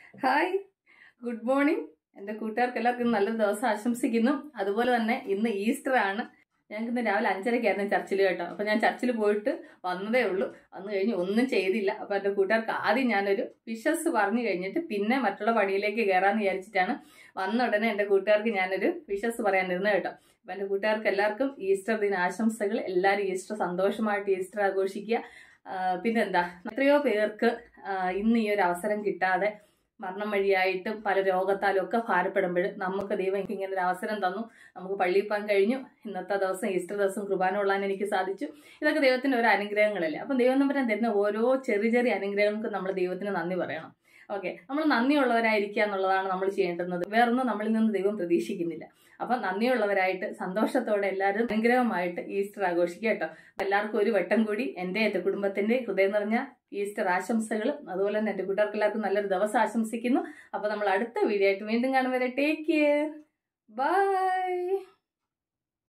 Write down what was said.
hi good morning എൻ്റെ കൂട്ടുകാർക്ക് എല്ലാവർക്കും നല്ലൊരു ദിവസം ആശംസിക്കുന്നു അതുപോലെ തന്നെ ഇന്ന് ഈസ്റ്റർ ആണ് ഞങ്ങൾക്ക് ഇന്ന് രാവിലെ അഞ്ചരയ്ക്കായിരുന്നു ചർച്ചിൽ കേട്ടോ അപ്പോൾ ഞാൻ ചർച്ചിൽ പോയിട്ട് വന്നതേ ഉള്ളൂ വന്നു കഴിഞ്ഞ് ഒന്നും ചെയ്തില്ല അപ്പോൾ എൻ്റെ കൂട്ടുകാർക്ക് ആദ്യം ഞാനൊരു വിഷസ് പറഞ്ഞു കഴിഞ്ഞിട്ട് പിന്നെ മറ്റുള്ള പണിയിലേക്ക് കയറാമെന്ന് വിചാരിച്ചിട്ടാണ് വന്ന ഉടനെ എൻ്റെ കൂട്ടുകാർക്ക് ഞാനൊരു വിഷസ് പറയാനിരുന്നത് കേട്ടോ അപ്പം എൻ്റെ കൂട്ടുകാർക്ക് എല്ലാവർക്കും ഈസ്റ്റർ ദിന ആശംസകൾ എല്ലാവരും ഈസ്റ്റർ സന്തോഷമായിട്ട് ഈസ്റ്റർ ആഘോഷിക്കുക ആ, പിന്നെന്താ എത്രയോ പേർക്ക് ആ, ഇന്ന് ഈ ഒരു അവസരം കിട്ടാതെ മരണം വഴിയായിട്ടും പല രോഗത്താലും ഒക്കെ ഭാരപ്പെടുമ്പോൾ നമുക്ക് ദൈവം എനിക്ക് ഇങ്ങനെ ഒരു അവസരം തന്നു നമുക്ക് പള്ളിയിൽ പോകാൻ കഴിഞ്ഞു ഇന്നത്തെ ദിവസം ഈസ്റ്റർ ദിവസം കുർബാന കൊള്ളാൻ എനിക്ക് സാധിച്ചു ഇതൊക്കെ ദൈവത്തിന്റെ ഓരോ അനുഗ്രഹങ്ങളല്ലേ അപ്പം ദൈവം നമ്പരാൻ തരുന്ന ഓരോ ചെറിയ ചെറിയ അനുഗ്രഹങ്ങൾക്കും നമ്മൾ ദൈവത്തിന് നന്ദി പറയണം ഓക്കെ നമ്മൾ നന്ദിയുള്ളവരായിരിക്കുക എന്നുള്ളതാണ് നമ്മൾ ചെയ്യേണ്ടുന്നത് വേറൊന്നും നമ്മളിൽ നിന്ന് ദൈവം പ്രതീക്ഷിക്കുന്നില്ല അപ്പം നന്ദിയുള്ളവരായിട്ട് സന്തോഷത്തോടെ എല്ലാവരും അനുഗ്രഹമായിട്ട് ഈസ്റ്റർ ആഘോഷിക്കുക കേട്ടോ എല്ലാവർക്കും ഒരു വട്ടം കൂടി എൻ്റെ എൻ്റെ കുടുംബത്തിന്റെ ഹൃദയം നിറഞ്ഞ ഈസ്റ്റർ ആശംസകളും അതുപോലെ തന്നെ എൻ്റെ കൂട്ടുകാർക്ക് എല്ലാവർക്കും നല്ലൊരു ദിവസം ആശംസിക്കുന്നു അപ്പോൾ നമ്മൾ അടുത്ത വീഡിയോ ആയിട്ട് വീണ്ടും കാണും വരെ ടേക്ക് കെയർ ബൈ